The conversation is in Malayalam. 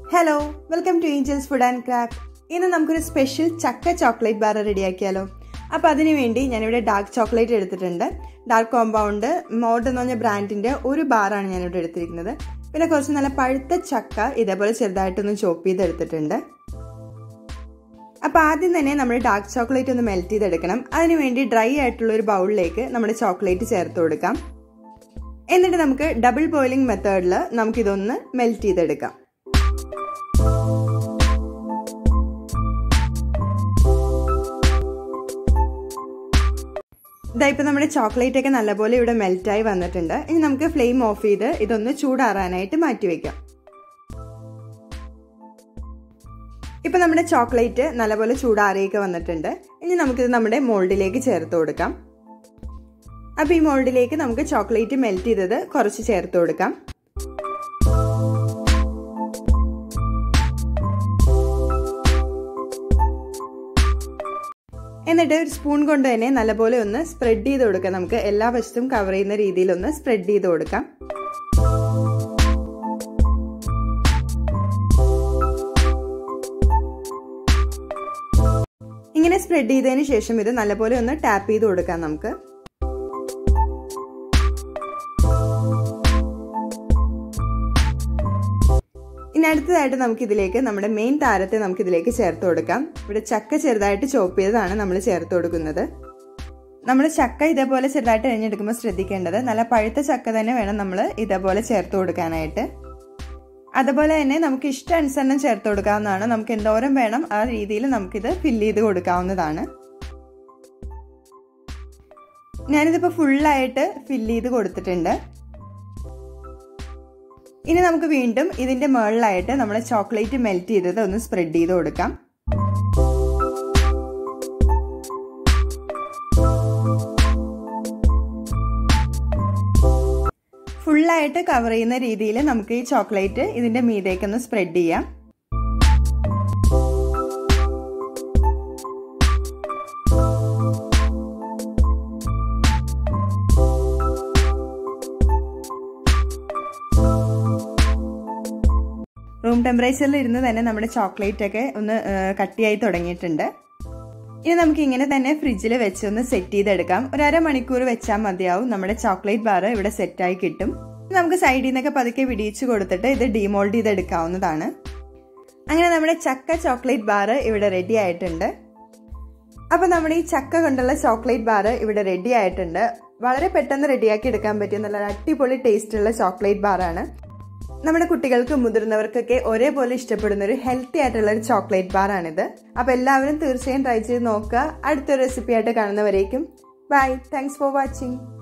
hello welcome to Angels Food and Craft ഇന്ന് നമുക്കൊരു സ്പെഷ്യൽ ചക്ക ചോക്ലേറ്റ് ബാർ റെഡിയാക്കിയാലോ അപ്പോൾ അതിന് വേണ്ടി ഞാനിവിടെ ഡാർക്ക് ചോക്ലേറ്റ് എടുത്തിട്ടുണ്ട് ഡാർക്ക് കോമ്പൗണ്ട് മോഡ് എന്ന് പറഞ്ഞ ബ്രാൻഡിൻ്റെ ഒരു ബാറാണ് ഞാനിവിടെ എടുത്തിരിക്കുന്നത് പിന്നെ കുറച്ച് നല്ല പഴുത്ത ചക്ക ഇതേപോലെ ചെറുതായിട്ടൊന്ന് ചോപ്പ് ചെയ്തെടുത്തിട്ടുണ്ട് അപ്പോൾ ആദ്യം തന്നെ നമ്മൾ ഡാർക്ക് ചോക്ലേറ്റ് ഒന്ന് മെൽറ്റ് ചെയ്തെടുക്കണം അതിനുവേണ്ടി ഡ്രൈ ആയിട്ടുള്ള ഒരു ബൗളിലേക്ക് നമ്മുടെ ചോക്ലേറ്റ് ചേർത്ത് കൊടുക്കാം എന്നിട്ട് നമുക്ക് ഡബിൾ ബോയിലിംഗ് മെത്തേഡിൽ നമുക്കിതൊന്ന് മെൽറ്റ് ചെയ്തെടുക്കാം ഇതാ ഇപ്പം നമ്മുടെ ചോക്ലേറ്റ് ഒക്കെ നല്ലപോലെ ഇവിടെ മെൽറ്റായി വന്നിട്ടുണ്ട് ഇനി നമുക്ക് ഫ്ലെയിം ഓഫ് ചെയ്ത് ഇതൊന്ന് ചൂടാറാനായിട്ട് മാറ്റി വെക്കാം ഇപ്പം നമ്മുടെ ചോക്ലേറ്റ് നല്ലപോലെ ചൂടാറിയൊക്കെ വന്നിട്ടുണ്ട് ഇനി നമുക്കിത് നമ്മുടെ മോൾഡിലേക്ക് ചേർത്ത് കൊടുക്കാം അപ്പം ഈ മോൾഡിലേക്ക് നമുക്ക് ചോക്ലേറ്റ് മെൽറ്റ് ചെയ്തത് കുറച്ച് ചേർത്ത് കൊടുക്കാം എന്നിട്ട് ഒരു സ്പൂൺ കൊണ്ട് തന്നെ നല്ലപോലെ ഒന്ന് സ്പ്രെഡ് ചെയ്ത് കൊടുക്കാം നമുക്ക് എല്ലാ വശത്തും കവർ ചെയ്യുന്ന രീതിയിൽ ഒന്ന് സ്പ്രെഡ് ചെയ്ത് കൊടുക്കാം ഇങ്ങനെ സ്പ്രെഡ് ചെയ്തതിന് ശേഷം ഇത് നല്ലപോലെ ഒന്ന് ടാപ്പ് ചെയ്ത് കൊടുക്കാം നമുക്ക് ഇനി അടുത്തതായിട്ട് നമുക്ക് ഇതിലേക്ക് നമ്മുടെ മെയിൻ താരത്തെ നമുക്ക് ഇതിലേക്ക് ചേർത്ത് കൊടുക്കാം ഇവിടെ ചക്ക ചെറുതായിട്ട് ചോപ്പ് ചെയ്തതാണ് നമ്മൾ ചേർത്ത് കൊടുക്കുന്നത് നമ്മൾ ചക്ക ഇതേപോലെ ചെറുതായിട്ട് എറിഞ്ഞെടുക്കുമ്പോൾ ശ്രദ്ധിക്കേണ്ടത് നല്ല പഴുത്ത ചക്ക തന്നെ വേണം നമ്മൾ ഇതേപോലെ ചേർത്ത് കൊടുക്കാനായിട്ട് അതുപോലെ തന്നെ നമുക്ക് ഇഷ്ടാനുസരണം ചേർത്ത് കൊടുക്കാവുന്നതാണ് നമുക്ക് എന്തോരം വേണം ആ രീതിയിൽ നമുക്കിത് ഫില്ല് ചെയ്ത് കൊടുക്കാവുന്നതാണ് ഞാനിതിപ്പോൾ ഫുള്ളായിട്ട് ഫില്ല് ചെയ്ത് കൊടുത്തിട്ടുണ്ട് ഇനി നമുക്ക് വീണ്ടും ഇതിന്റെ മുകളിലായിട്ട് നമ്മൾ ചോക്ലേറ്റ് മെൽറ്റ് ചെയ്തത് ഒന്ന് സ്പ്രെഡ് ചെയ്ത് കൊടുക്കാം ഫുള്ളായിട്ട് കവർ ചെയ്യുന്ന രീതിയിൽ നമുക്ക് ഈ ചോക്ലേറ്റ് ഇതിന്റെ മീതേക്കൊന്ന് സ്പ്രെഡ് ചെയ്യാം റൂം ടെമ്പറേച്ചറിൽ ഇരുന്ന് തന്നെ നമ്മുടെ ചോക്ലേറ്റ് ഒക്കെ ഒന്ന് കട്ടിയായി തുടങ്ങിയിട്ടുണ്ട് ഇനി നമുക്ക് ഇങ്ങനെ തന്നെ ഫ്രിഡ്ജിൽ വെച്ച് ഒന്ന് സെറ്റ് ചെയ്തെടുക്കാം ഒരു അരമണിക്കൂർ വെച്ചാൽ മതിയാവും നമ്മുടെ ചോക്ലേറ്റ് ബാർ ഇവിടെ സെറ്റായി കിട്ടും നമുക്ക് സൈഡിൽ നിന്നൊക്കെ പതുക്കെ വിടിയിച്ചു കൊടുത്തിട്ട് ഇത് ഡീമോൾഡ് ചെയ്തെടുക്കാവുന്നതാണ് അങ്ങനെ നമ്മുടെ ചക്ക ചോക്ലേറ്റ് ബാർ ഇവിടെ റെഡി ആയിട്ടുണ്ട് അപ്പോൾ നമ്മുടെ ഈ ചക്ക കൊണ്ടുള്ള ചോക്ലേറ്റ് ബാർ ഇവിടെ റെഡി ആയിട്ടുണ്ട് വളരെ പെട്ടെന്ന് റെഡിയാക്കി എടുക്കാൻ പറ്റിയ നല്ല അടിപൊളി ടേസ്റ്റുള്ള ചോക്ലേറ്റ് ബാറാണ് നമ്മുടെ കുട്ടികൾക്ക് മുതിർന്നവർക്കൊക്കെ ഒരേപോലെ ഇഷ്ടപ്പെടുന്ന ഒരു ഹെൽത്തി ആയിട്ടുള്ള ഒരു ചോക്ലേറ്റ് ബാർ ആണിത് അപ്പോൾ എല്ലാവരും തീർച്ചയായും ട്രൈ ചെയ്ത് നോക്കുക അടുത്തൊരു റെസിപ്പി ആയിട്ട് കാണുന്നവരേക്കും ബൈ താങ്ക്സ് ഫോർ വാച്ചിങ്